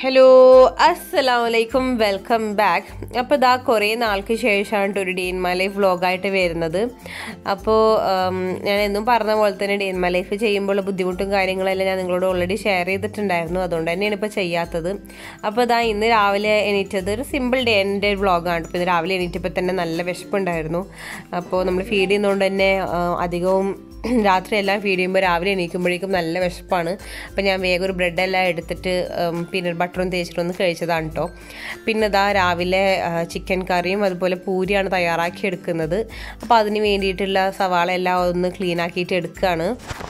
hello അസ്സലാമു അലൈക്കും welcome back അപ്പോൾ ഇതാ കുറേ നാൾക്ക് ശേഷമാണ് ഒരു ഡേ ഇൻ മൈ ലൈഫ് വ്ളോഗായിട്ട് വരുന്നത് അപ്പോൾ ഞാൻ എന്നും പറഞ്ഞ പോലെ തന്നെ ഡേ ഇൻ മൈ ലൈഫ് ചെയ്യുമ്പോൾ ബുദ്ധിമുട്ടും കാര്യങ്ങളെല്ലാം ഞാൻ നിങ്ങളോട് ഓൾറെഡി ഷെയർ ചെയ്തിട്ടുണ്ടായിരുന്നു അതുകൊണ്ട് തന്നെയാണ് ഇപ്പോൾ ചെയ്യാത്തത് അപ്പോൾ ഇതാ ഇന്ന് രാവിലെ എണീറ്റത് ഒരു സിമ്പിൾ ഡേ എൻ്റെ വ്ളോഗാണ് ഇപ്പോൾ ഇന്ന് രാവിലെ എണീറ്റപ്പോൾ തന്നെ നല്ല വിശപ്പുണ്ടായിരുന്നു അപ്പോൾ നമ്മൾ ഫീഡ് ചെയ്യുന്നതുകൊണ്ട് തന്നെ ആ, അധികവും രാത്രി എല്ലാം ഫീഡ് ചെയ്യുമ്പോൾ രാവിലെ എണീക്കുമ്പോഴേക്കും നല്ല വിശപ്പാണ് അപ്പോൾ ഞാൻ വേഗം ഒരു ബ്രെഡെല്ലാം എടുത്തിട്ട് പീനട്ട് ബട്ടറും തേച്ചിട്ടൊന്ന് കഴിച്ചതാണ് കേട്ടോ പിന്നെ ഇതാ രാവിലെ ചിക്കൻ കറിയും അതുപോലെ പൂരിയാണ് തയ്യാറാക്കി എടുക്കുന്നത് അപ്പോൾ അതിന് വേണ്ടിയിട്ടുള്ള സവാള എല്ലാം ഒന്ന് ക്ലീൻ ആക്കിയിട്ട് എടുക്കുകയാണ്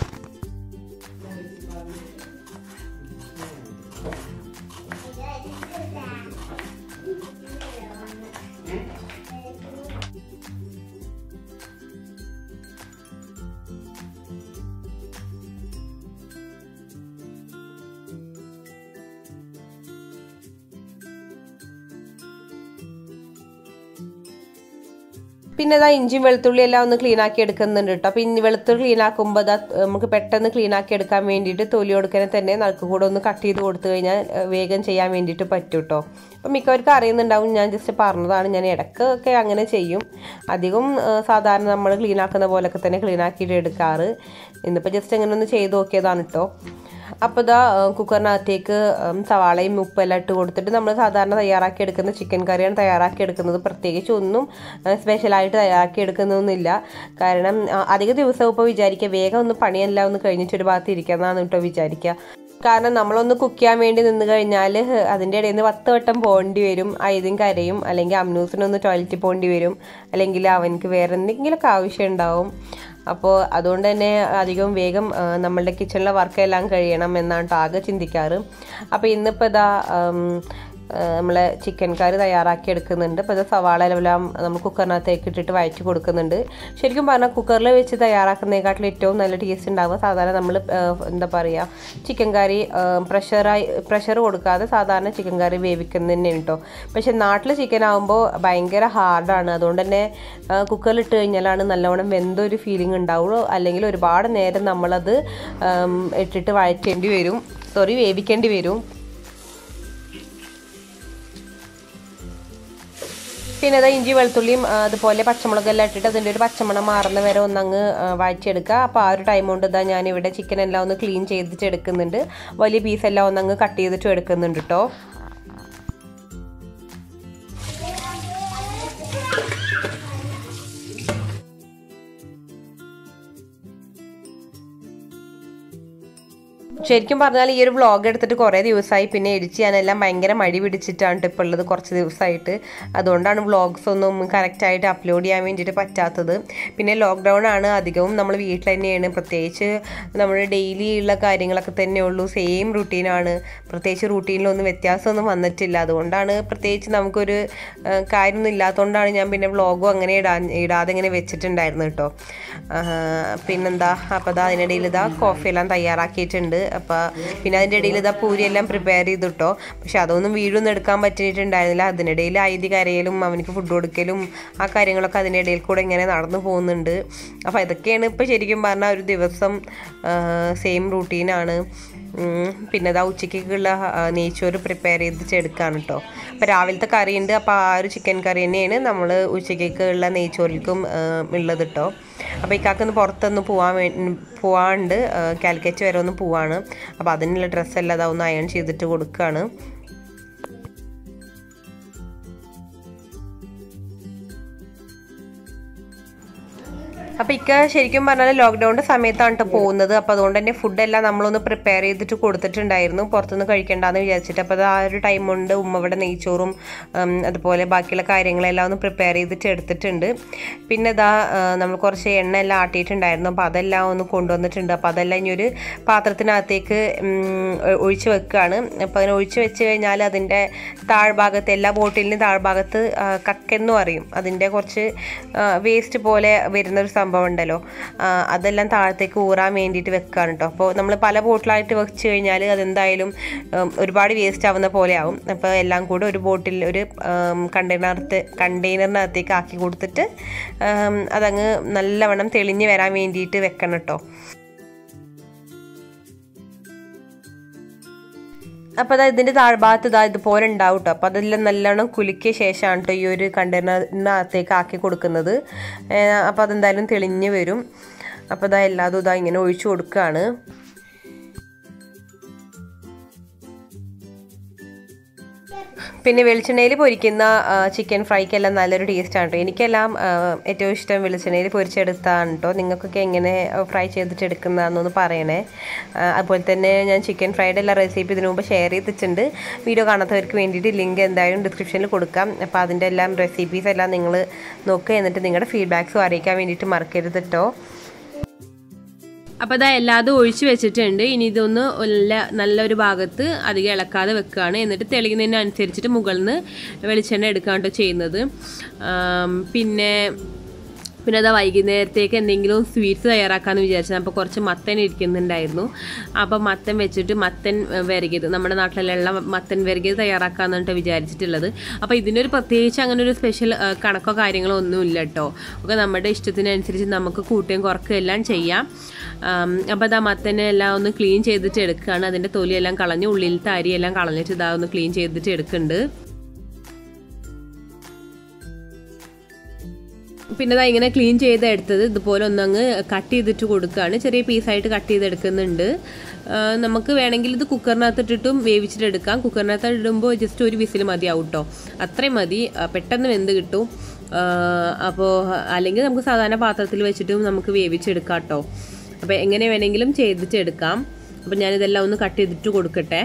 പിന്നെ ഇതാ ഇഞ്ചിയും വെളുത്തുള്ളി എല്ലാം ഒന്ന് ക്ലീൻ ആക്കി എടുക്കുന്നുണ്ട് കേട്ടോ അപ്പോൾ ഇനി വെളുത്തുള്ളി ക്ലീൻ ആക്കുമ്പോൾ അതാ നമുക്ക് പെട്ടെന്ന് ക്ലീൻ ആക്കി എടുക്കാൻ വേണ്ടിയിട്ട് തൊലി കൊടുക്കണേ തന്നെ നടുക്ക് കൂടെ ഒന്ന് കട്ട് ചെയ്ത് കൊടുത്തു കഴിഞ്ഞാൽ ഏഹ്, വേഗം ചെയ്യാൻ വേണ്ടിയിട്ട് പറ്റും കേട്ടോ അപ്പം മിക്കവർക്കും അറിയുന്നുണ്ടാവും ഞാൻ ജസ്റ്റ് പറഞ്ഞതാണ് ഞാൻ ഇടയ്ക്കൊക്കെ അങ്ങനെ ചെയ്യും അധികം ഏഹ്, സാധാരണ നമ്മൾ ക്ലീൻ ആക്കുന്ന പോലൊക്കെ തന്നെ ക്ലീൻ ആക്കിയിട്ട് എടുക്കാറ് ഇന്നിപ്പോൾ ജസ്റ്റ് അങ്ങനെ ഒന്ന് ചെയ്ത് നോക്കിയതാണ് കേട്ടോ അപ്പോൾ ഇതാ ഏഹ്, കുക്കറിനകത്തേക്ക് ഉം, സവാളയും ഉപ്പെല്ലാം ഇട്ട് കൊടുത്തിട്ട് നമ്മൾ സാധാരണ തയ്യാറാക്കി എടുക്കുന്ന ചിക്കൻ കറിയാണ് തയ്യാറാക്കി എടുക്കുന്നത് പ്രത്യേകിച്ച് ഒന്നും ഏഹ്, സ്പെഷ്യലായിട്ട് തയ്യാറാക്കി എടുക്കുന്നൊന്നുമില്ല കാരണം ആ, അധിക ദിവസവും ഇപ്പോൾ വിചാരിക്കുക വേഗം ഒന്ന് പണിയെല്ലാം ഒന്ന് കഴിഞ്ഞിട്ട് ഒരു ഭാഗത്ത് ഇരിക്കാമെന്നാണ് കേട്ടോ വിചാരിക്കുക കാരണം നമ്മളൊന്ന് കുക്ക് ചെയ്യാൻ വേണ്ടി നിന്ന് കഴിഞ്ഞാൽ അതിൻ്റെ ഇടയിൽ നിന്ന് പത്ത് വട്ടം പോകേണ്ടി വരും ഐതും കരയും അല്ലെങ്കിൽ അമ്നൂസിനൊന്ന് ടോയ്ലറ്റിൽ പോകേണ്ടി വരും അല്ലെങ്കിൽ അവനക്ക് വേറെ എന്തെങ്കിലുമൊക്കെ ആവശ്യം ഉണ്ടാവും അപ്പോൾ അതുകൊണ്ട് തന്നെ അധികം വേഗം ആ, നമ്മളുടെ കിച്ചണിലെ വർക്കെല്ലാം കഴിയണം എന്നാണ് ട്ടോ ആകെ ചിന്തിക്കാറ് അപ്പോൾ ഇന്നിപ്പോൾ ഇതാ നമ്മൾ ചിക്കൻ കറി തയ്യാറാക്കി എടുക്കുന്നുണ്ട് അപ്പോൾ ഇത് സവാള എല്ലാം നമ്മൾ കുക്കറിനകത്തേക്ക് ഇട്ടിട്ട് വഴറ്റി കൊടുക്കുന്നുണ്ട് ശരിക്കും പറഞ്ഞാൽ കുക്കറിൽ വെച്ച് തയ്യാറാക്കുന്നതിനെക്കാട്ടിലും ഏറ്റവും നല്ല ടേസ്റ്റ് ഉണ്ടാവുക സാധാരണ നമ്മൾ എന്താ പറയുക ചിക്കൻ കറി പ്രഷറായി പ്രഷർ കൊടുക്കാതെ സാധാരണ ചിക്കൻ കറി വേവിക്കുന്നതന്നെ കേട്ടോ പക്ഷെ നാട്ടിൽ ചിക്കൻ ആകുമ്പോൾ ഭയങ്കര ഹാർഡാണ് അതുകൊണ്ട് തന്നെ കുക്കറിൽ ഇട്ട് കഴിഞ്ഞാലാണ് നല്ലവണ്ണം വെന്തൊരു ഫീലിംഗ് ഉണ്ടാവുള്ളൂ അല്ലെങ്കിൽ ഒരുപാട് നേരം നമ്മളത് ഉം, ഇട്ടിട്ട് വഴറ്റേണ്ടി വരും സോറി വേവിക്കേണ്ടി വരും പിന്നെ അത് ഇഞ്ചി വെളുത്തുള്ളിയും ആ, അതുപോലെ പച്ചമുളകെല്ലാം ഇട്ടിട്ട് അതിൻ്റെ ഒരു പച്ചമണം മാറുന്ന വരെ ഒന്നങ്ങ് ആ, വഴറ്റിയെടുക്കുക അപ്പോൾ ആ ഒരു ടൈം കൊണ്ട് ഇതാ ഞാനിവിടെ ചിക്കൻ എല്ലാം ഒന്ന് ക്ലീൻ ചെയ്തിട്ട് എടുക്കുന്നുണ്ട് വലിയ പീസ് എല്ലാം ഒന്നങ്ങ് കട്ട് ചെയ്തിട്ട് എടുക്കുന്നുണ്ട് കേട്ടോ ശരിക്കും പറഞ്ഞാൽ ഈ ഒരു വ്ളോഗ് എടുത്തിട്ട് കുറേ ദിവസമായി പിന്നെ എഡിറ്റ് ചെയ്യാനെല്ലാം ഭയങ്കര മടി പിടിച്ചിട്ടാണ് ട്ടോ ഇപ്പോൾ ഉള്ളത് കുറച്ച് ദിവസമായിട്ട് അതുകൊണ്ടാണ് വ്ളോഗ്സ് ഒന്നും കറക്റ്റായിട്ട് അപ്ലോഡ് ചെയ്യാൻ വേണ്ടിയിട്ട് പറ്റാത്തത് പിന്നെ ലോക്ക്ഡൗൺ ആണ് അധികവും നമ്മൾ വീട്ടിൽ തന്നെയാണ് പ്രത്യേകിച്ച് നമ്മുടെ ഡെയിലി ഉള്ള കാര്യങ്ങളൊക്കെ തന്നെ ഉള്ളൂ സെയിം റുട്ടീനാണ് പ്രത്യേകിച്ച് റൂട്ടീനിലൊന്നും വ്യത്യാസമൊന്നും വന്നിട്ടില്ല അതുകൊണ്ടാണ് പ്രത്യേകിച്ച് നമുക്കൊരു ആ, കാര്യമൊന്നും ഇല്ലാത്തതുകൊണ്ടാണ് ഞാൻ പിന്നെ വ്ളോഗും അങ്ങനെ ഇടാൻ ഇടാതെ ഇങ്ങനെ വെച്ചിട്ടുണ്ടായിരുന്നു കേട്ടോ ആ, പിന്നെന്താ അപ്പോൾ ഇതാ അതിനിടയിൽ ഇതാ കോഫി എല്ലാം തയ്യാറാക്കിയിട്ടുണ്ട് അപ്പോൾ പിന്നെ അതിൻ്റെ ഇടയിൽ ഇതാ പൂരി എല്ലാം പ്രിപ്പയർ ചെയ്തു കേട്ടോ പക്ഷെ അതൊന്നും വീടൊന്നും എടുക്കാൻ പറ്റിയിട്ടുണ്ടായിരുന്നില്ല അതിനിടയിൽ ഐതി കരയലും അവനിക്ക് ഫുഡ് കൊടുക്കലും ആ കാര്യങ്ങളൊക്കെ അതിൻ്റെ ഇടയിൽ കൂടെ ഇങ്ങനെ നടന്നു പോകുന്നുണ്ട് അപ്പോൾ ഇതൊക്കെയാണ് ഇപ്പോൾ ശരിക്കും പറഞ്ഞാൽ ഒരു ദിവസം സെയിം റൂട്ടീനാണ് പിന്നെ ഇതാ ഉച്ചയ്ക്കുള്ള ആ, നെയ്ച്ചോറ് പ്രിപ്പയർ ചെയ്തിട്ട് എടുക്കുകയാണ് കേട്ടോ അപ്പോൾ രാവിലത്തെ കറിയുണ്ട് അപ്പോൾ ആ ഒരു ചിക്കൻ കറി തന്നെയാണ് നമ്മൾ ഉച്ചയ്ക്കുള്ള നെയ്ച്ചോറിൽക്കും ആ, ഉള്ളത് കേട്ടോ അപ്പോൾ ഇക്കാക്കൊന്ന് പുറത്തൊന്ന് പോകാൻ വേ പോവാണ്ട് ആ, കാലിക്കറ്റ് വരെ ഒന്ന് പോവാണ് അപ്പോൾ അതിനുള്ള ഡ്രസ്സെല്ലാം അതാ ഒന്ന് അയൺ ചെയ്തിട്ട് കൊടുക്കുകയാണ് അപ്പോൾ ഇക്ക ശരിക്കും പറഞ്ഞാൽ ലോക്ക്ഡൗണിൻ്റെ സമയത്താണ് കേട്ടോ പോകുന്നത് അപ്പോൾ അതുകൊണ്ട് തന്നെ ഫുഡെല്ലാം നമ്മളൊന്ന് പ്രിപ്പയർ ചെയ്തിട്ട് കൊടുത്തിട്ടുണ്ടായിരുന്നു പുറത്തുനിന്ന് കഴിക്കണ്ടെന്ന് വിചാരിച്ചിട്ട് അപ്പോൾ അത് ആ ഒരു ടൈം കൊണ്ട് ഉമ്മ ഇവിടെ നെയ്ച്ചോറും ഉം, അതുപോലെ ബാക്കിയുള്ള കാര്യങ്ങളെല്ലാം ഒന്ന് പ്രിപ്പയർ ചെയ്തിട്ട് എടുത്തിട്ടുണ്ട് പിന്നെ ഇതാ ആ, നമ്മൾ കുറച്ച് എണ്ണ എല്ലാം ആട്ടിയിട്ടുണ്ടായിരുന്നു അപ്പോൾ അതെല്ലാം ഒന്ന് കൊണ്ടുവന്നിട്ടുണ്ട് അപ്പോൾ അതെല്ലാം ഇനി ഒരു പാത്രത്തിനകത്തേക്ക് ഉം, ഒ- ഒഴിച്ച് വെക്കുകയാണ് അപ്പോൾ അതിനെ ഒഴിച്ച് വെച്ച് കഴിഞ്ഞാൽ അതിൻ്റെ താഴ്ഭാഗത്ത് എല്ലാ ബോട്ടിലിനും താഴ്ഭാഗത്ത് ആ, കക്കെന്നും അറിയും അതിൻ്റെ കുറച്ച് വേസ്റ്റ് പോലെ വരുന്നൊരു സംഭവം ഉണ്ടല്ലോ ആ, അതെല്ലാം താഴത്തേക്ക് ഊറാൻ വേണ്ടിയിട്ട് വെക്കുകയാണ് കേട്ടോ അപ്പോൾ നമ്മൾ പല ബോട്ടിലായിട്ട് വെച്ച് കഴിഞ്ഞാൽ അതെന്തായാലും ഉം, ഒരുപാട് വേസ്റ്റ് ആവുന്ന പോലെ ആവും അപ്പോൾ എല്ലാം കൂടെ ഒരു ബോട്ടിൽ ഒരു കണ്ടെയ്നറത്ത് കണ്ടെയ്നറിനകത്തേക്ക് ആക്കി കൊടുത്തിട്ട് ഉം, അതങ്ങ് നല്ലവണ്ണം തെളിഞ്ഞ് വരാൻ വേണ്ടിയിട്ട് വെക്കണം കേട്ടോ അപ്പോൾ അതാ ഇതിൻ്റെ താഴ്ഭാഗത്ത് ഇതാ ഇതുപോലെ ഉണ്ടാവും കേട്ടോ അപ്പോൾ അതെല്ലാം നല്ലോണം കുലുക്കിയ ശേഷമാണ് കേട്ടോ ഈ ഒരു കണ്ടെയ്നറിനകത്തേക്ക് ആക്കി കൊടുക്കുന്നത് അപ്പോൾ അതെന്തായാലും തെളിഞ്ഞ് വരും അപ്പോൾ ഇതാ എല്ലാതും ഇതാ ഇങ്ങനെ ഒഴിച്ചു കൊടുക്കുകയാണ് പിന്നെ വെളിച്ചെണ്ണയിൽ പൊരിക്കുന്ന ചിക്കൻ ഫ്രൈക്കെല്ലാം നല്ലൊരു ടേസ്റ്റാണ് കേട്ടോ എനിക്കെല്ലാം ആ, ഏറ്റവും ഇഷ്ടം വെളിച്ചെണ്ണയിൽ പൊരിച്ചെടുത്താണ് കേട്ടോ നിങ്ങൾക്കൊക്കെ എങ്ങനെ ഫ്രൈ ചെയ്തിട്ട് എടുക്കുന്നതെന്നൊന്ന് പറയണേ ആ, അതുപോലെ തന്നെ ഞാൻ ചിക്കൻ ഫ്രൈഡ് എല്ലാ റെസിപ്പി ഇതിനു മുമ്പ് ഷെയർ ചെയ്തിട്ടുണ്ട് വീഡിയോ കാണാത്തവർക്ക് വേണ്ടിയിട്ട് ലിങ്ക് എന്തായാലും ഡിസ്ക്രിപ്ഷനിൽ കൊടുക്കാം അപ്പോൾ അതിൻ്റെ എല്ലാം റെസിപ്പീസ് എല്ലാം നിങ്ങൾ നോക്കുക എന്നിട്ട് നിങ്ങളുടെ ഫീഡ്ബാക്സും അറിയിക്കാൻ വേണ്ടിയിട്ട് മറക്കരുത് കേട്ടോ അപ്പോൾ അതാ എല്ലാതും ഒഴിച്ച് വെച്ചിട്ടുണ്ട് ഇനി ഇതൊന്ന് നല്ല നല്ലൊരു ഭാഗത്ത് അധികം ഇളക്കാതെ വെക്കുകയാണ് എന്നിട്ട് തെളിയുന്നതിനനുസരിച്ചിട്ട് മുകളിൽ നിന്ന് വെളിച്ചെണ്ണ എടുക്കുകയാണ് കേട്ടോ ചെയ്യുന്നത് ആം, പിന്നെ പിന്നെ അതാ വൈകുന്നേരത്തേക്ക് എന്തെങ്കിലും സ്വീറ്റ്സ് തയ്യാറാക്കാമെന്ന് വിചാരിച്ചത് അപ്പോൾ കുറച്ച് മത്തൻ ഇരിക്കുന്നുണ്ടായിരുന്നു അപ്പോൾ മത്തൻ വെച്ചിട്ട് മത്തൻ ഏഹ്, വിരകിയത് നമ്മുടെ നാട്ടിലുള്ള മത്തൻ വിരകിയത് തയ്യാറാക്കാമെന്നാണ് വിചാരിച്ചിട്ടുള്ളത് അപ്പോൾ ഇതിനൊരു പ്രത്യേകിച്ച് അങ്ങനെ ഒരു സ്പെഷ്യൽ ഏഹ്, കണക്കോ കാര്യങ്ങളോ ഒന്നുമില്ല കേട്ടോ ഒക്കെ നമ്മുടെ ഇഷ്ടത്തിനനുസരിച്ച് നമുക്ക് കൂട്ടുകയും കുറക്കുകയും എല്ലാം ചെയ്യാം ആം, അപ്പോൾ അതാ മത്തനെ എല്ലാം ഒന്ന് ക്ലീൻ ചെയ്തിട്ട് എടുക്കുകയാണ് അതിൻ്റെ തൊലിയെല്ലാം കളഞ്ഞ് ഉള്ളിലത്തെ അരിയെല്ലാം കളഞ്ഞിട്ട് ഇതാ ഒന്ന് ക്ലീൻ ചെയ്തിട്ട് എടുക്കുന്നുണ്ട് പിന്നെ ഇതാ ഇങ്ങനെ ക്ലീൻ ചെയ്ത് എടുത്തത് ഇതുപോലെ ഒന്നങ്ങ് കട്ട് ചെയ്തിട്ട് കൊടുക്കുകയാണ് ചെറിയ പീസായിട്ട് കട്ട് ചെയ്തെടുക്കുന്നുണ്ട് ആ, നമുക്ക് വേണമെങ്കിൽ ഇത് കുക്കറിനകത്ത് ഇട്ടിട്ടും വേവിച്ചിട്ട് എടുക്കാം കുക്കറിനകത്ത് ഇടുമ്പോൾ ജസ്റ്റ് ഒരു വിസിൽ മതിയാവും കേട്ടോ അത്രയും മതി ആ, പെട്ടെന്ന് വെന്ത് കിട്ടും അപ്പോൾ അല്ലെങ്കിൽ നമുക്ക് സാധാരണ പാത്രത്തിൽ വെച്ചിട്ടും നമുക്ക് വേവിച്ചെടുക്കാം കേട്ടോ അപ്പോൾ എങ്ങനെ വേണമെങ്കിലും ചെയ്തിട്ട് എടുക്കാം അപ്പോൾ ഞാനിതെല്ലാം ഒന്ന് കട്ട് ചെയ്തിട്ട് കൊടുക്കട്ടെ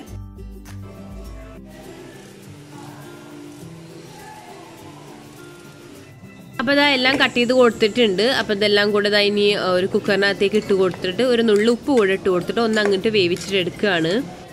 അപ്പോൾ ഇതാ എല്ലാം കട്ട് ചെയ്ത് കൊടുത്തിട്ടുണ്ട് അപ്പോൾ ഇതെല്ലാം കൂടെ ഇതാ ഇനി ഒരു കുക്കറിനകത്തേക്ക് ഇട്ട് കൊടുത്തിട്ട് ഒരു നുള്ളു ഉപ്പ് കൂടെ ഇട്ട് കൊടുത്തിട്ട് ഒന്ന് അങ്ങോട്ട് വേവിച്ചിട്ട് എടുക്കുകയാണ്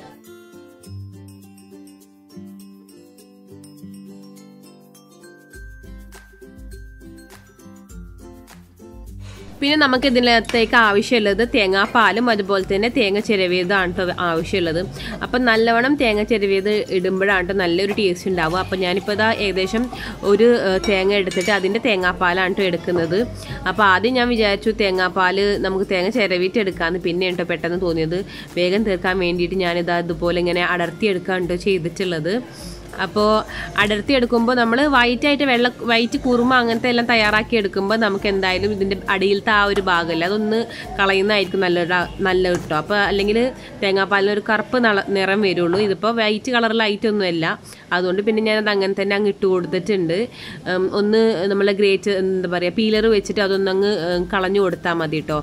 പിന്നെ നമുക്ക് ഇതിനകത്തേക്ക് ആവശ്യമുള്ളത് തേങ്ങാപ്പാലും അതുപോലെ തന്നെ തേങ്ങ ചിരവിയതാണ് ട്ടോ ആവശ്യമുള്ളത് അപ്പം നല്ലവണ്ണം തേങ്ങ ചിരവിയത് ഇടുമ്പോഴാണ് ട്ടോ നല്ലൊരു ടേസ്റ്റ് ഉണ്ടാവുക അപ്പം ഞാനിപ്പോൾ ഇതാ ഏകദേശം ഒരു ഏഹ്, തേങ്ങ എടുത്തിട്ട് അതിൻ്റെ തേങ്ങാപ്പാലാണ് ട്ടോ എടുക്കുന്നത് അപ്പോൾ ആദ്യം ഞാൻ വിചാരിച്ചു തേങ്ങാപ്പാൽ നമുക്ക് തേങ്ങ ചിരവിയിട്ട് എടുക്കാമെന്ന് പിന്നെ കേട്ടോ പെട്ടെന്ന് തോന്നിയത് വേഗം തീർക്കാൻ വേണ്ടിയിട്ട് ഞാനിതാ ഇതുപോലെ ഇങ്ങനെ അടർത്തി എടുക്കാൻ ട്ടോ ചെയ്തിട്ടുള്ളത് അപ്പോൾ അടർത്തി എടുക്കുമ്പോൾ നമ്മൾ വൈറ്റ് ആയിട്ട് വെള്ള വൈറ്റ് കുറുമ അങ്ങനത്തെ എല്ലാം തയ്യാറാക്കി എടുക്കുമ്പോൾ നമുക്ക് എന്തായാലും ഇതിൻ്റെ അടിയിലത്തെ ആ ഒരു ഭാഗമല്ല അതൊന്ന് കളയുന്നതായിരിക്കും നല്ലൊരു നല്ല കിട്ടും അപ്പോൾ അല്ലെങ്കിൽ തേങ്ങാപ്പാലിന് ഒരു കറുപ്പ് നള നിറം വരുള്ളൂ ഇതിപ്പോൾ വൈറ്റ് കളറിലായിട്ടൊന്നുമല്ല അതുകൊണ്ട് പിന്നെ ഞാനത് അങ്ങനെ തന്നെ അങ്ങ് ഇട്ട് കൊടുത്തിട്ടുണ്ട് ഉം, ഒന്ന് നമ്മളെ ഗ്രേറ്റ് എന്താ പറയുക പീലർ വെച്ചിട്ട് അതൊന്നങ്ങ് ഉം, കളഞ്ഞു കൊടുത്താൽ മതി കേട്ടോ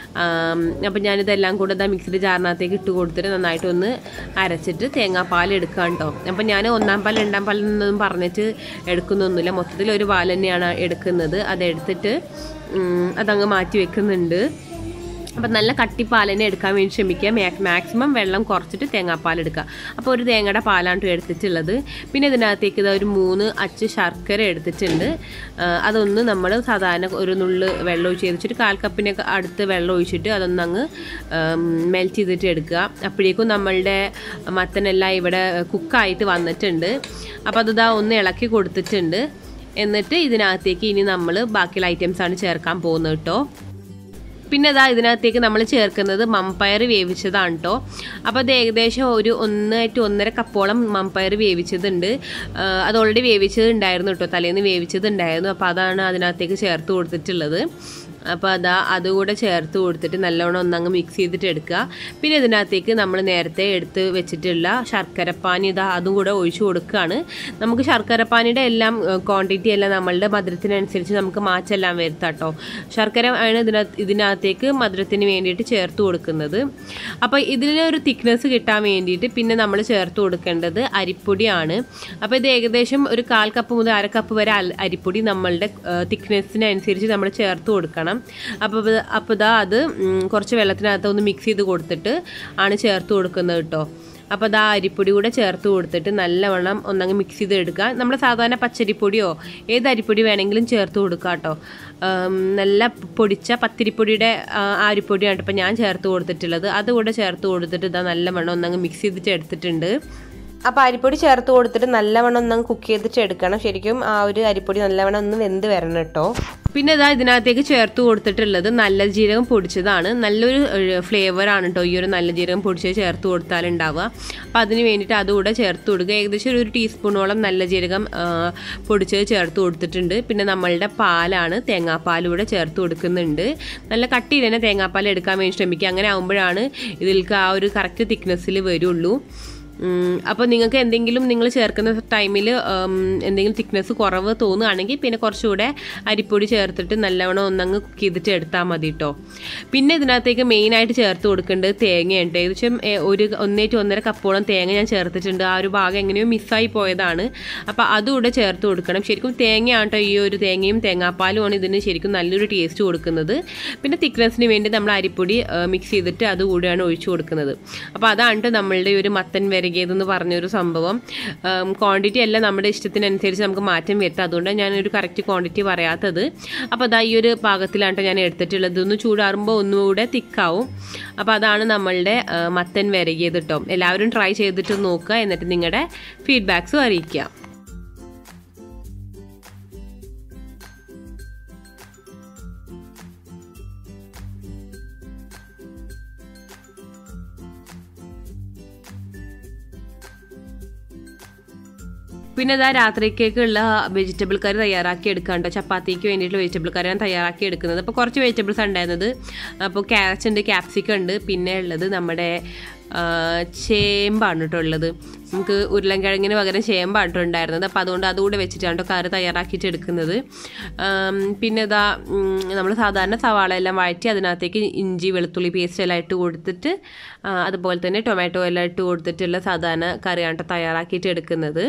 അപ്പം ഞാനിതെല്ലാം കൂടെ ഇതാ മിക്സിയുടെ ജാറിനകത്തേക്ക് ഇട്ട് കൊടുത്തിട്ട് നന്നായിട്ട് ഒന്ന് അരച്ചിട്ട് തേങ്ങാപ്പാൽ എടുക്കാം കേട്ടോ അപ്പം ഞാൻ ഒന്നാം പാൽ രണ്ടാം പാൽ എന്നൊന്നും പറഞ്ഞിട്ട് എടുക്കുന്നൊന്നുമില്ല മൊത്തത്തിൽ ഒരു പാൽ തന്നെയാണ് എടുക്കുന്നത് അതെടുത്തിട്ട് ഉം, അതങ്ങ് മാറ്റി വെക്കുന്നുണ്ട് അപ്പം നല്ല കട്ടിപ്പാൽ തന്നെ എടുക്കാൻ വേണ്ടി ശ്രമിക്കുക മാക് മാക്സിമം വെള്ളം കുറച്ചിട്ട് തേങ്ങാപ്പാൽ എടുക്കുക അപ്പോൾ ഒരു തേങ്ങയുടെ പാലാണ് ട്ടോ എടുത്തിട്ടുള്ളത് പിന്നെ ഇതിനകത്തേക്ക് ഇതാ ഒരു മൂന്ന് അച്ച് ശർക്കര എടുത്തിട്ടുണ്ട് ആ, അതൊന്ന് നമ്മൾ സാധാരണ ഒരു നുള്ള് വെള്ളം ഒഴിച്ച് വെച്ചിട്ട് കാൽ കപ്പിന് അടുത്ത് വെള്ളം ഒഴിച്ചിട്ട് അതൊന്ന് അങ്ങ് മെൽറ്റ് ചെയ്തിട്ട് എടുക്കുക അപ്പോഴേക്കും നമ്മളുടെ മത്തനെല്ലാം ഇവിടെ കുക്കായിട്ട് വന്നിട്ടുണ്ട് അപ്പോൾ അതിതാ ഒന്ന് ഇളക്കി കൊടുത്തിട്ടുണ്ട് എന്നിട്ട് ഇതിനകത്തേക്ക് ഇനി നമ്മൾ ബാക്കിയുള്ള ഐറ്റംസ് ആണ് ചേർക്കാൻ പോകുന്നത് കേട്ടോ പിന്നെ ഇതാ ഇതിനകത്തേക്ക് നമ്മൾ ചേർക്കുന്നത് മമ്പയർ വേവിച്ചതാണ് കേട്ടോ അപ്പോൾ അത് ഏകദേശം ഒരു ഒന്ന് ടു ഒന്നര കപ്പോളം മമ്പയർ വേവിച്ചതുണ്ട് ആ, അത് ഓൾറെഡി വേവിച്ചത് ഉണ്ടായിരുന്നു കേട്ടോ തലേന്ന് വേവിച്ചത് ഉണ്ടായിരുന്നു അപ്പോൾ അതാണ് അതിനകത്തേക്ക് ചേർത്ത് കൊടുത്തിട്ടുള്ളത് അപ്പോൾ അതാ അതുകൂടെ ചേർത്ത് കൊടുത്തിട്ട് നല്ലോണം ഒന്നങ്ങ് മിക്സ് ചെയ്തിട്ട് എടുക്കുക പിന്നെ ഇതിനകത്തേക്ക് നമ്മൾ നേരത്തെ എടുത്ത് വെച്ചിട്ടുള്ള ശർക്കരപ്പാനി ഇതാ അതും കൂടെ ഒഴിച്ചു കൊടുക്കുകയാണ് നമുക്ക് ശർക്കരപ്പാനിയുടെ എല്ലാം ക്വാണ്ടിറ്റി എല്ലാം നമ്മളുടെ മധുരത്തിനനുസരിച്ച് നമുക്ക് മാറ്റെല്ലാം വരുത്താം കേട്ടോ ശർക്കര ആണ് ഇതിനകത്ത് ഇതിനകത്തേക്ക് മധുരത്തിന് വേണ്ടിയിട്ട് ചേർത്ത് കൊടുക്കുന്നത് അപ്പോൾ ഇതിലൊരു തിക്നെസ് കിട്ടാൻ വേണ്ടിയിട്ട് പിന്നെ നമ്മൾ ചേർത്ത് കൊടുക്കേണ്ടത് അരിപ്പൊടിയാണ് അപ്പോൾ ഇത് ഏകദേശം ഒരു കാൽ കപ്പ് മുതൽ അര കപ്പ് വരെ അൽ- അരിപ്പൊടി നമ്മളുടെ തിക്നെസ്സിനനുസരിച്ച് നമ്മൾ ചേർത്ത് കൊടുക്കണം അപ്പോൾ ഇത് അപ്പോൾ ഇതാ അത് ഉം, കുറച്ച് വെള്ളത്തിനകത്ത് ഒന്ന് മിക്സ് ചെയ്ത് കൊടുത്തിട്ട് ആണ് ചേർത്ത് കൊടുക്കുന്നത് കേട്ടോ അപ്പോൾ അത് ആ അരിപ്പൊടി കൂടെ ചേർത്ത് കൊടുത്തിട്ട് നല്ലവണ്ണം ഒന്നങ്ങ് മിക്സ് ചെയ്ത് എടുക്കുക നമ്മൾ സാധാരണ പച്ചരിപ്പൊടിയോ ഏത് അരിപ്പൊടി വേണമെങ്കിലും ചേർത്ത് കൊടുക്കുക കേട്ടോ ഉം, നല്ല പൊടിച്ച പത്തിരിപ്പൊടിയുടെ ആ, ആ അരിപ്പൊടിയാണ് ഇപ്പം ഞാൻ ചേർത്ത് കൊടുത്തിട്ടുള്ളത് അതുകൂടെ ചേർത്ത് കൊടുത്തിട്ട് ഇതാ നല്ലവണ്ണം ഒന്നങ്ങ് മിക്സ് ചെയ്തിട്ട് എടുത്തിട്ടുണ്ട് അപ്പോൾ അരിപ്പൊടി ചേർത്ത് കൊടുത്തിട്ട് നല്ലവണ്ണം ഒന്ന് കുക്ക് ചെയ്തിട്ട് എടുക്കണം ശരിക്കും ആ ഒരു അരിപ്പൊടി നല്ലവണ്ണം ഒന്ന് വെന്ത് വരണം കേട്ടോ പിന്നെ ഇതാ ഇതിനകത്തേക്ക് ചേർത്ത് കൊടുത്തിട്ടുള്ളത് നല്ല ജീരകം പൊടിച്ചതാണ് നല്ലൊരു ഫ്ലേവർ ആണ് കേട്ടോ ഈ ഒരു നല്ല ജീരകം പൊടിച്ചത് ചേർത്ത് കൊടുത്താൽ ഉണ്ടാവുക അപ്പോൾ അതിന് വേണ്ടിയിട്ട് അതുകൂടെ ചേർത്ത് കൊടുക്കുക ഏകദേശം ഒരു ടീസ്പൂണോളം നല്ല ജീരകം ആ, പൊടിച്ചത് ചേർത്ത് കൊടുത്തിട്ടുണ്ട് പിന്നെ നമ്മളുടെ പാലാണ് തേങ്ങാപ്പാലൂടെ ചേർത്ത് കൊടുക്കുന്നുണ്ട് നല്ല കട്ടിയിൽ തന്നെ തേങ്ങാപ്പാൽ എടുക്കാൻ വേണ്ടി ശ്രമിക്കുക അങ്ങനെ ആകുമ്പോഴാണ് ഇതിൽക്ക് ആ ഒരു കറക്റ്റ് തിക്നെസ്സിൽ വരുള്ളൂ അപ്പോൾ നിങ്ങൾക്ക് എന്തെങ്കിലും നിങ്ങൾ ചേർക്കുന്ന ടൈമിൽ എന്തെങ്കിലും തിക്നെസ് കുറവ് തോന്നുകയാണെങ്കിൽ പിന്നെ കുറച്ചുകൂടെ അരിപ്പൊടി ചേർത്തിട്ട് നല്ലവണ്ണം ഒന്നങ്ങ് കുക്ക് ചെയ്തിട്ട് എടുത്താൽ മതി കേട്ടോ പിന്നെ ഇതിനകത്തേക്ക് മെയിനായിട്ട് ചേർത്ത് കൊടുക്കേണ്ടത് തേങ്ങയുണ്ട് ഏകദേശം ഏ, ഒരു ഒന്നേറ്റ് ഒന്നര കപ്പോളം തേങ്ങ ഞാൻ ചേർത്തിട്ടുണ്ട് ആ ഒരു ഭാഗം എങ്ങനെയോ മിസ്സായി പോയതാണ് അപ്പോൾ അതുകൂടെ ചേർത്ത് കൊടുക്കണം ശരിക്കും തേങ്ങയാണ് കേട്ടോ ഈ ഒരു തേങ്ങയും തേങ്ങാപ്പാലുമാണ് ഇതിന് ശരിക്കും നല്ലൊരു ടേസ്റ്റ് കൊടുക്കുന്നത് പിന്നെ തിക്നെസ്സിന് വേണ്ടി നമ്മൾ അരിപ്പൊടി മിക്സ് ചെയ്തിട്ട് അതുകൂടെയാണ് ഒഴിച്ചു കൊടുക്കുന്നത് അപ്പോൾ അതാണ് ട്ടോ നമ്മളുടെ ഈ ഒരു മത്തൻ വിരകിയതെന്ന് പറഞ്ഞൊരു സംഭവം ക്വാണ്ടിറ്റി എല്ലാം നമ്മുടെ ഇഷ്ടത്തിനനുസരിച്ച് നമുക്ക് മാറ്റം വരുത്താം അതുകൊണ്ടാണ് ഞാനൊരു കറക്റ്റ് ക്വാണ്ടിറ്റി പറയാത്തത് അപ്പോൾ അതാ ഈ ഒരു പാകത്തിലാണ് ട്ടോ ഞാൻ എടുത്തിട്ടുള്ളത് ഇതൊന്ന് ചൂടാറുമ്പോൾ ഒന്നുകൂടെ തിക്കാവും അപ്പോൾ അതാണ് നമ്മളുടെ ആ, മത്തൻ വിരകിയത് കേട്ടോ എല്ലാവരും ട്രൈ ചെയ്തിട്ട് നോക്കുക എന്നിട്ട് നിങ്ങളുടെ ഫീഡ്ബാക്സും അറിയിക്കുക പിന്നെ ഇതാ രാത്രിക്കേക്കുള്ള വെജിറ്റബിൾ കറി തയ്യാറാക്കി എടുക്കാണ്ടോ ചപ്പാത്തിക്ക് വേണ്ടിയിട്ടുള്ള വെജിറ്റബിൾ കറി ഞാൻ തയ്യാറാക്കി എടുക്കുന്നത് അപ്പോൾ കുറച്ച് വെജിറ്റബിൾസ് ഉണ്ടായിരുന്നത് അപ്പോൾ ക്യാരറ്റ് ഉണ്ട് ക്യാപ്സിക്കം ഉണ്ട് പിന്നെ ഉള്ളത് നമ്മുടെ ആ, ചേമ്പാണ് കേട്ടോ ഉള്ളത് നമുക്ക് ഉരുളൻകിഴങ്ങിന് പകരം ചേമ്പാണ് കേട്ടോ ഉണ്ടായിരുന്നത് അപ്പോൾ അതുകൊണ്ട് അതുകൂടെ വെച്ചിട്ടാണ് കേട്ടോ കറി തയ്യാറാക്കിയിട്ട് എടുക്കുന്നത് ആം, പിന്നെ ഇതാ നമ്മൾ സാധാരണ സവാള എല്ലാം വഴറ്റി അതിനകത്തേക്ക് ഇഞ്ചി വെളുത്തുള്ളി പേസ്റ്റ് എല്ലാം ഇട്ട് കൊടുത്തിട്ട് ആ, അതുപോലെ തന്നെ ടൊമാറ്റോ എല്ലാം ഇട്ട് കൊടുത്തിട്ടുള്ള സാധാരണ കറിയാണ് കേട്ടോ തയ്യാറാക്കിയിട്ട് എടുക്കുന്നത്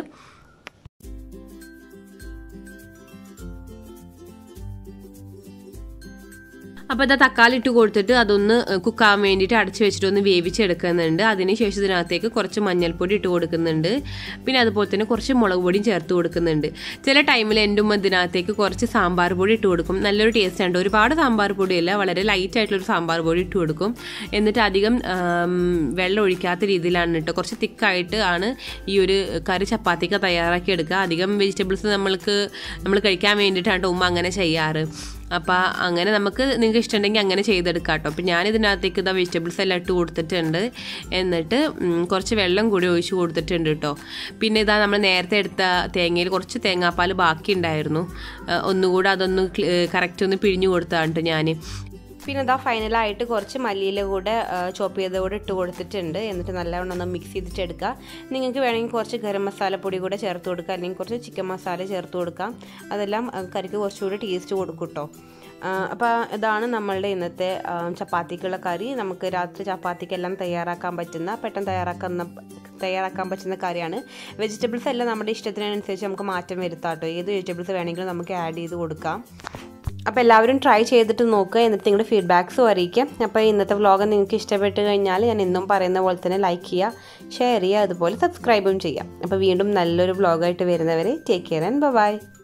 അപ്പോൾ ഇതാ തക്കാളി ഇട്ട് കൊടുത്തിട്ട് അതൊന്ന് കുക്കാവാൻ വേണ്ടിയിട്ട് അടച്ചു വെച്ചിട്ട് ഒന്ന് വേവിച്ചെടുക്കുന്നുണ്ട് അതിനുശേഷം ഇതിനകത്തേക്ക് കുറച്ച് മഞ്ഞൾപ്പൊടി ഇട്ട് കൊടുക്കുന്നുണ്ട് പിന്നെ അതുപോലെ തന്നെ കുറച്ച് മുളക് പൊടിയും ചേർത്ത് കൊടുക്കുന്നുണ്ട് ചില ടൈമിൽ എൻ്റെ ഉമ്മ ഇതിനകത്തേക്ക് കുറച്ച് സാമ്പാർ പൊടി ഇട്ട് കൊടുക്കും നല്ലൊരു ടേസ്റ്റ് ഉണ്ട് ഒരുപാട് സാമ്പാർ പൊടിയല്ല വളരെ ലൈറ്റ് ആയിട്ടുള്ളൊരു സാമ്പാർ പൊടി ഇട്ട് കൊടുക്കും എന്നിട്ട് അധികം ആം, വെള്ളം ഒഴിക്കാത്ത രീതിയിലാണ് കേട്ടോ കുറച്ച് തിക്കായിട്ട് ആണ് ഈ ഒരു കറി ചപ്പാത്തിക്ക് തയ്യാറാക്കി എടുക്കുക അധികം വെജിറ്റബിൾസ് നമ്മൾക്ക് നമ്മൾ കഴിക്കാൻ വേണ്ടിയിട്ടാണ് ഉമ്മ അങ്ങനെ ചെയ്യാറ് അപ്പോൾ അങ്ങനെ നമുക്ക് നിങ്ങൾക്ക് ഇഷ്ടമുണ്ടെങ്കിൽ അങ്ങനെ ചെയ്തെടുക്കാം കേട്ടോ അപ്പോൾ ഞാൻ ഇതിനകത്തേക്ക് ഇതാ വെജിറ്റബിൾസ് എല്ലാം ഇട്ട് കൊടുത്തിട്ടുണ്ട് എന്നിട്ട് ഉം, കുറച്ച് വെള്ളം കൂടി ഒഴിച്ച് കൊടുത്തിട്ടുണ്ട് കേട്ടോ പിന്നെ ഇതാ നമ്മൾ നേരത്തെ എടുത്ത തേങ്ങയിൽ കുറച്ച് തേങ്ങാപ്പാൽ ബാക്കി ഉണ്ടായിരുന്നു ആ, ഒന്നുകൂടെ അതൊന്ന് കറക്റ്റ് ഒന്ന് പിഴിഞ്ഞു കൊടുത്താണ് കേട്ടോ ഞാൻ പിന്നെ ഇതാ ഫൈനലായിട്ട് കുറച്ച് മല്ലിയില കൂടെ ചോപ്പ് ചെയ്ത കൂടെ ഇട്ട് കൊടുത്തിട്ടുണ്ട് എന്നിട്ട് നല്ലവണ്ണം ഒന്ന് മിക്സ് ചെയ്തിട്ട് എടുക്കുക നിങ്ങൾക്ക് വേണമെങ്കിൽ കുറച്ച് ഗരം മസാലപ്പൊടി കൂടെ ചേർത്ത് കൊടുക്കുക അല്ലെങ്കിൽ കുറച്ച് ചിക്കൻ മസാല ചേർത്ത് കൊടുക്കാം അതെല്ലാം ആ, കറിക്ക് കുറച്ചുകൂടി ടേസ്റ്റ് കൊടുക്കും കേട്ടോ അപ്പോൾ ഇതാണ് നമ്മളുടെ ഇന്നത്തെ ആ, ചപ്പാത്തിക്കുള്ള കറി നമുക്ക് രാത്രി ചപ്പാത്തിക്കെല്ലാം തയ്യാറാക്കാൻ പറ്റുന്ന പെട്ടെന്ന് തയ്യാറാക്കുന്ന തയ്യാറാക്കാൻ പറ്റുന്ന കറിയാണ് വെജിറ്റബിൾസ് എല്ലാം നമ്മുടെ ഇഷ്ടത്തിനനുസരിച്ച് നമുക്ക് മാറ്റം വരുത്താം കേട്ടോ ഏത് വെജിറ്റബിൾസ് വേണമെങ്കിലും നമുക്ക് ആഡ് ചെയ്ത് കൊടുക്കാം അപ്പോൾ എല്ലാവരും ട്രൈ ചെയ്തിട്ട് നോക്കുക എന്നിട്ട് നിങ്ങളുടെ ഫീഡ്ബാക്സും അറിയിക്കാം അപ്പോൾ ഇന്നത്തെ വ്ളോഗ് നിങ്ങൾക്ക് ഇഷ്ടപ്പെട്ട് കഴിഞ്ഞാൽ ഞാൻ എന്നും പറയുന്ന പോലെ തന്നെ ലൈക്ക് ചെയ്യുക ഷെയർ ചെയ്യുക അതുപോലെ സബ്സ്ക്രൈബും ചെയ്യാം അപ്പോൾ വീണ്ടും നല്ലൊരു വ്ളോഗായിട്ട് വരുന്നവരെ ടേക്ക് കെയർ ആൻഡ് ബൈ